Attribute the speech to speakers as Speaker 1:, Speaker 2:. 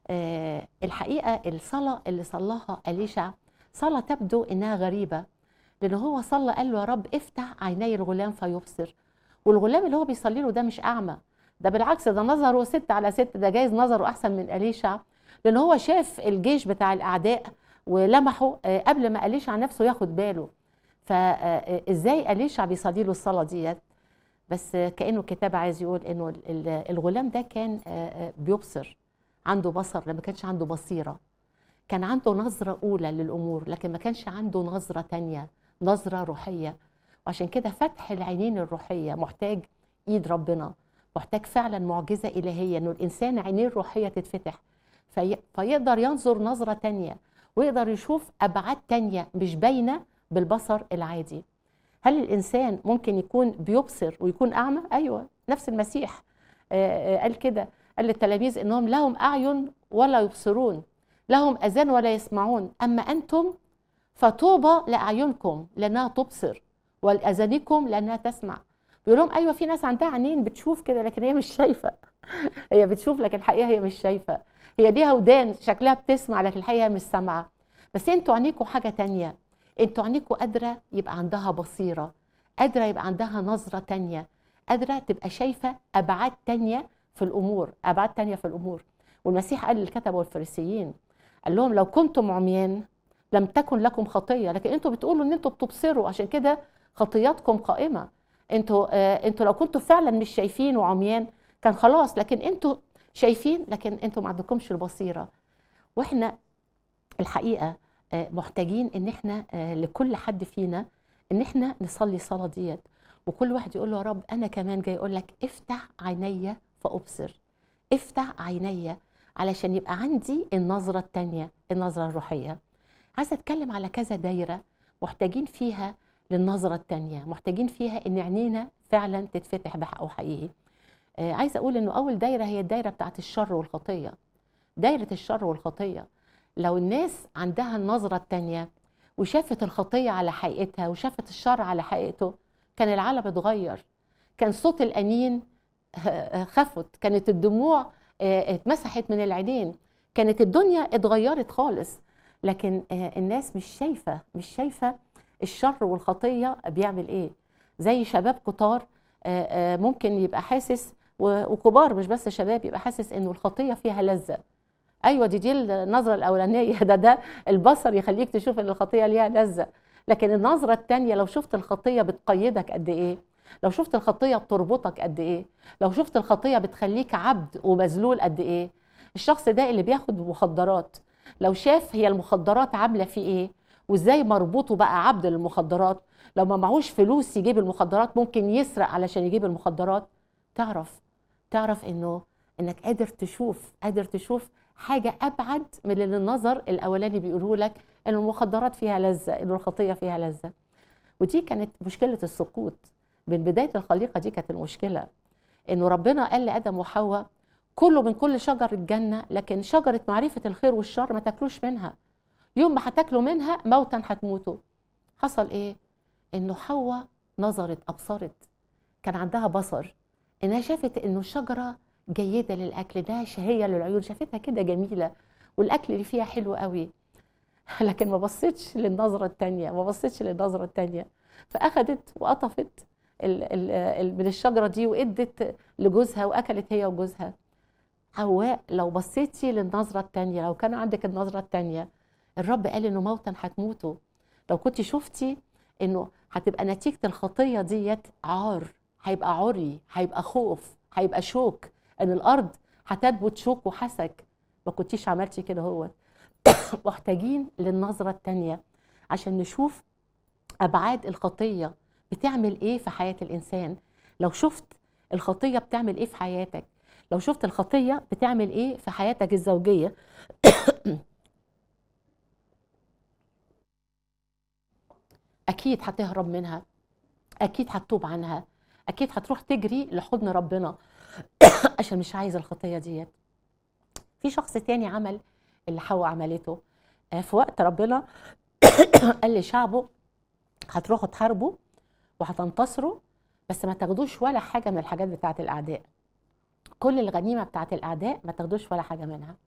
Speaker 1: آه، الحقيقه الصلاه اللي صلاها اليشع صلاه تبدو انها غريبه لان هو صلى قال له يا رب افتح عيني الغلام فيبصر والغلام اللي هو بيصلي له ده مش اعمى ده بالعكس ده نظره ست على ست ده جايز نظره احسن من اليشع لان هو شاف الجيش بتاع الاعداء ولمحه آه، قبل ما اليشع نفسه ياخد باله فازاي اليشع بيصلي له الصلاه ديت بس كانه الكتاب عايز يقول انه ال- ال- الغلام ده كان آه، آه، بيبصر عنده بصر لما كانش عنده بصيره كان عنده نظره اولى للامور لكن ما كانش عنده نظره تانية نظره روحيه وعشان كده فتح العينين الروحيه محتاج ايد ربنا محتاج فعلا معجزه الهيه انه الانسان عينيه الروحيه تتفتح في فيقدر ينظر نظره تانية ويقدر يشوف ابعاد تانية مش باينه بالبصر العادي هل الانسان ممكن يكون بيبصر ويكون اعمى ايوه نفس المسيح آه، آه، قال كده قال للتلاميذ انهم لهم اعين ولا يبصرون لهم اذان ولا يسمعون اما انتم فطوبى لاعينكم لانها تبصر ولاذانكم لانها تسمع بيقول لهم ايوه في ناس عندها عينين بتشوف كده لكن هي مش شايفه هي بتشوف لكن الحقيقه هي مش شايفه هي ليها ودان شكلها بتسمع لكن الحقيقه هي مش سامعه بس انتوا عينيكوا حاجه تانية انتوا عينيكوا قادره يبقى عندها بصيره قادره يبقى عندها نظره تانية قادره تبقى شايفه ابعاد تانية في الامور ابعاد تانية في الامور والمسيح قال للكتبه والفريسيين قال لهم لو كنتم عميان لم تكن لكم خطيه لكن انتوا بتقولوا ان انتوا بتبصروا عشان كده خطياتكم قائمه انتوا آه انتوا لو كنتوا فعلا مش شايفين وعميان كان خلاص لكن انتوا شايفين لكن انتوا ما عندكمش البصيره واحنا الحقيقه آه، محتاجين ان احنا آه، لكل حد فينا ان احنا نصلي الصلاه ديت وكل واحد يقول له يا رب انا كمان جاي اقول لك افتح عيني فابصر افتح عيني علشان يبقى عندي النظره التانية النظره الروحيه عايزه اتكلم على كذا دايره محتاجين فيها للنظره التانية محتاجين فيها ان عينينا فعلا تتفتح بحقه حقيقي آه، عايزه اقول انه اول دايره هي الدايره بتاعت الشر والخطيه دايره الشر والخطيه لو الناس عندها النظره التانية وشافت الخطيه على حقيقتها وشافت الشر على حقيقته كان العالم اتغير كان صوت الانين خفت كانت الدموع آه، اتمسحت من العينين كانت الدنيا اتغيرت خالص لكن آه، الناس مش شايفه مش شايفه الشر والخطيه بيعمل ايه زي شباب كتار آه، آه، ممكن يبقى حاسس و- وكبار مش بس شباب يبقى حاسس انه الخطيه فيها لذه ايوه دي دي النظره الاولانيه ده ده البصر يخليك تشوف ان الخطيه ليها لذه لكن النظره الثانيه لو شفت الخطيه بتقيدك قد ايه لو شفت الخطيه بتربطك قد ايه لو شفت الخطيه بتخليك عبد ومذلول قد ايه الشخص ده اللي بياخد مخدرات لو شاف هي المخدرات عامله فيه ايه وازاي مربوط وبقى عبد للمخدرات لو ما معهوش فلوس يجيب المخدرات ممكن يسرق علشان يجيب المخدرات تعرف تعرف انه انك قادر تشوف قادر تشوف حاجه ابعد من اللي النظر الاولاني بيقوله لك ان المخدرات فيها لذه ان الخطيه فيها لذه ودي كانت مشكله السقوط من بدايه الخليقه دي كانت المشكله انه ربنا قال لادم وحواء كلوا من كل شجر الجنه لكن شجره معرفه الخير والشر ما تاكلوش منها يوم ما هتاكلوا منها موتا هتموتوا حصل ايه انه حواء نظرت ابصرت كان عندها بصر انها شافت انه الشجره جيده للاكل ده شهيه للعيون شافتها كده جميله والاكل اللي فيها حلو قوي لكن ما بصتش للنظره التانية ما بصتش للنظره التانية فاخدت وقطفت ال- ال- ال- من الشجره دي وادت لجوزها واكلت هي وجوزها حواء لو بصيتي للنظره التانية لو كان عندك النظره التانية الرب قال انه موتا هتموتوا لو كنت شفتي انه هتبقى نتيجه الخطيه ديت عار هيبقى عري هيبقى خوف هيبقى شوك ان الارض هتنبت شوك وحسك ما كنتيش عملتي كده هو محتاجين للنظره التانية عشان نشوف ابعاد الخطيه بتعمل ايه في حياه الانسان لو شفت الخطيه بتعمل ايه في حياتك لو شفت الخطيه بتعمل ايه في حياتك الزوجيه اكيد هتهرب منها اكيد هتتوب عنها اكيد هتروح تجري لحضن ربنا عشان مش عايز الخطيه ديت في شخص تاني عمل اللي حواء عملته آه، في وقت ربنا قال لشعبه هتروحوا تحاربوا وهتنتصروا بس ما تاخدوش ولا حاجه من الحاجات بتاعت الاعداء كل الغنيمه بتاعت الاعداء ما تاخدوش ولا حاجه منها